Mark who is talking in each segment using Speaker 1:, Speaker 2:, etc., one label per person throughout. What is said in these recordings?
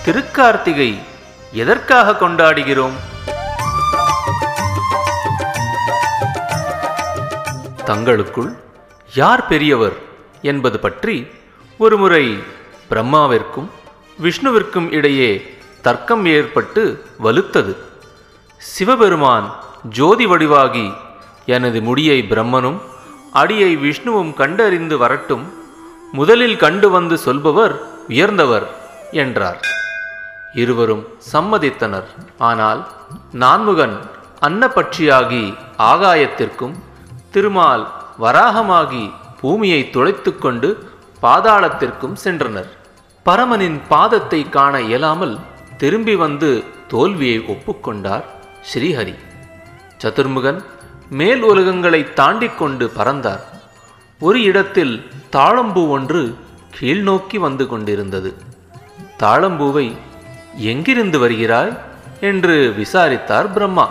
Speaker 1: திருக்கார்த்திகை எதற்காக கொண்டாடுகிறோம் தங்களுக்குள் யார் பெரியவர் என்பது பற்றி ஒருமுறை பிரம்மாவிற்கும் விஷ்ணுவிற்கும் இடையே தர்க்கம் ஏற்பட்டு வலுத்தது சிவபெருமான் ஜோதி வடிவாகி எனது முடியை பிரம்மனும் அடியை விஷ்ணுவும் கண்டறிந்து வரட்டும் முதலில் கண்டு வந்து சொல்பவர் உயர்ந்தவர் என்றார் இருவரும் சம்மதித்தனர் ஆனால் நான்முகன் அன்னப்பட்சியாகி ஆகாயத்திற்கும் திருமால் வராகமாகி பூமியை துளைத்துக் கொண்டு பாதாளத்திற்கும் சென்றனர் பரமனின் பாதத்தை காண இயலாமல் திரும்பி வந்து தோல்வியை ஒப்புக்கொண்டார் ஸ்ரீஹரி சதுர்முகன் மேல் உலகங்களை தாண்டிக் கொண்டு பறந்தார் ஒரு இடத்தில் தாழம்பூ ஒன்று கீழ்நோக்கி வந்து கொண்டிருந்தது தாழம்பூவை எங்கிருந்து வருகிறாய் என்று விசாரித்தார் பிரம்மா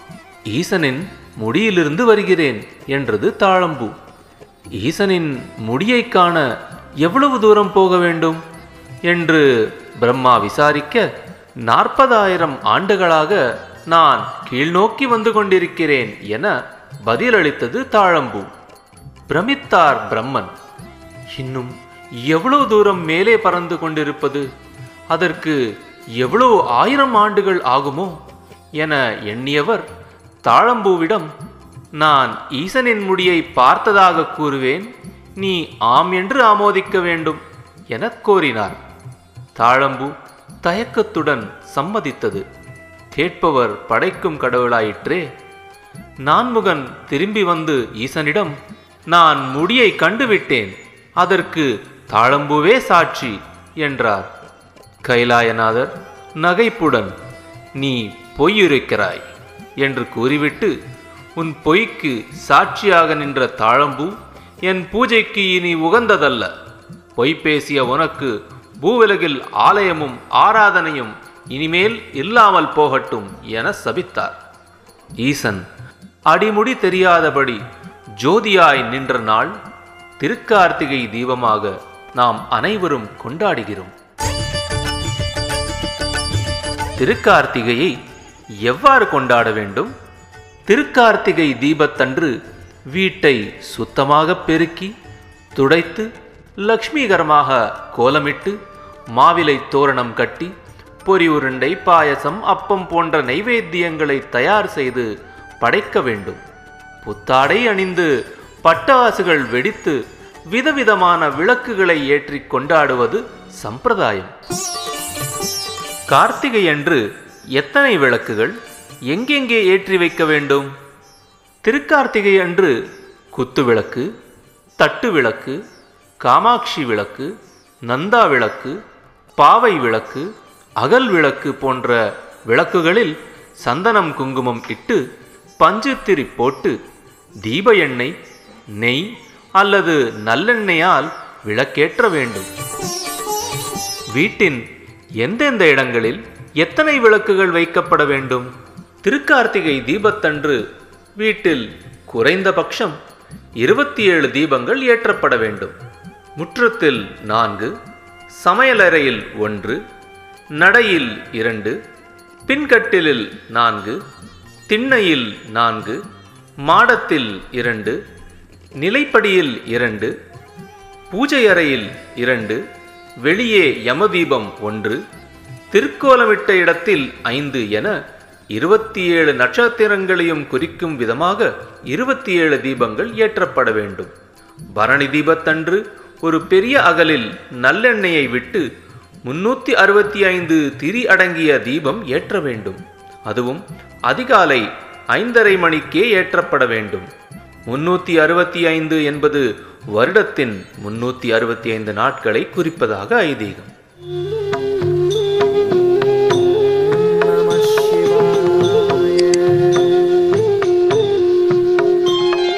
Speaker 1: ஈசனின் முடியிலிருந்து வருகிறேன் என்றது தாழம்பூ ஈசனின் முடியைக் காண எவ்வளவு தூரம் போக வேண்டும் என்று பிரம்மா விசாரிக்க நாற்பதாயிரம் ஆண்டுகளாக நான் கீழ்நோக்கி வந்து கொண்டிருக்கிறேன் என பதிலளித்தது தாழம்பூ பிரமித்தார் பிரம்மன் இன்னும் எவ்வளவு தூரம் மேலே பறந்து கொண்டிருப்பது அதற்கு எவ்வளவு ஆயிரம் ஆண்டுகள் ஆகுமோ என எண்ணியவர் தாழம்பூவிடம் நான் ஈசனின் முடியை பார்த்ததாக கூறுவேன் நீ ஆம் என்று ஆமோதிக்க வேண்டும் எனக் கோரினார் தாழம்பூ தயக்கத்துடன் சம்மதித்தது கேட்பவர் படைக்கும் கடவுளாயிற்றே நான்முகன் திரும்பி வந்து ஈசனிடம் நான் முடியை கண்டுவிட்டேன் அதற்கு தாழம்பூவே சாட்சி என்றார் கைலாயநாதர் நகைப்புடன் நீ பொய்யுரைக்கிறாய் என்று கூறிவிட்டு உன் பொய்க்கு சாட்சியாக நின்ற தாழம்பூ என் பூஜைக்கு இனி உகந்ததல்ல பொய் பேசிய உனக்கு பூவிலகில் ஆலயமும் ஆராதனையும் இனிமேல் இல்லாமல் போகட்டும் என சபித்தார் ஈசன் அடிமுடி தெரியாதபடி ஜோதியாய் நின்ற நாள் திருக்கார்த்திகை தீபமாக நாம் அனைவரும் கொண்டாடுகிறோம் திருக்கார்த்திகையை எவ்வாறு கொண்டாட வேண்டும் திருக்கார்த்திகை தீபத்தன்று வீட்டை சுத்தமாக பெருக்கி துடைத்து லக்ஷ்மிகரமாக கோலமிட்டு மாவிலை தோரணம் கட்டி பொரி உருண்டை பாயசம் அப்பம் போன்ற நைவேத்தியங்களை தயார் செய்து படைக்க வேண்டும் புத்தாடை அணிந்து பட்டாசுகள் வெடித்து விதவிதமான விளக்குகளை ஏற்றி கொண்டாடுவது சம்பிரதாயம் கார்த்திகை அன்று எத்தனை விளக்குகள் எங்கெங்கே ஏற்றி வைக்க வேண்டும் திருக்கார்த்திகை அன்று குத்து விளக்கு தட்டு விளக்கு காமாட்சி விளக்கு நந்தா விளக்கு பாவை விளக்கு அகல் விளக்கு போன்ற விளக்குகளில் சந்தனம் குங்குமம் இட்டு பஞ்சுத்திரி போட்டு தீப எண்ணெய் நெய் அல்லது நல்லெண்ணெயால் விளக்கேற்ற வேண்டும் வீட்டின் எந்தெந்த இடங்களில் எத்தனை விளக்குகள் வைக்கப்பட வேண்டும் திருக்கார்த்திகை தீபத்தன்று வீட்டில் குறைந்தபட்சம் இருபத்தி ஏழு தீபங்கள் ஏற்றப்பட வேண்டும் முற்றத்தில் நான்கு சமையலறையில் ஒன்று நடையில் இரண்டு பின்கட்டிலில் நான்கு திண்ணையில் நான்கு மாடத்தில் இரண்டு நிலைப்படியில் இரண்டு பூஜை அறையில் இரண்டு வெளியே யமதீபம் ஒன்று திருக்கோலமிட்ட இடத்தில் ஐந்து என இருபத்தி ஏழு நட்சத்திரங்களையும் குறிக்கும் விதமாக இருபத்தி ஏழு தீபங்கள் ஏற்றப்பட வேண்டும் பரணி தீபத்தன்று ஒரு பெரிய அகலில் நல்லெண்ணெயை விட்டு முன்னூற்றி அறுபத்தி ஐந்து திரி அடங்கிய தீபம் ஏற்ற வேண்டும் அதுவும் அதிகாலை ஐந்தரை மணிக்கே ஏற்றப்பட வேண்டும் முன்னூற்றி அறுபத்தி ஐந்து என்பது வருடத்தின் முன்னூற்றி அறுபத்தி ஐந்து நாட்களை குறிப்பதாக ஐதீகம்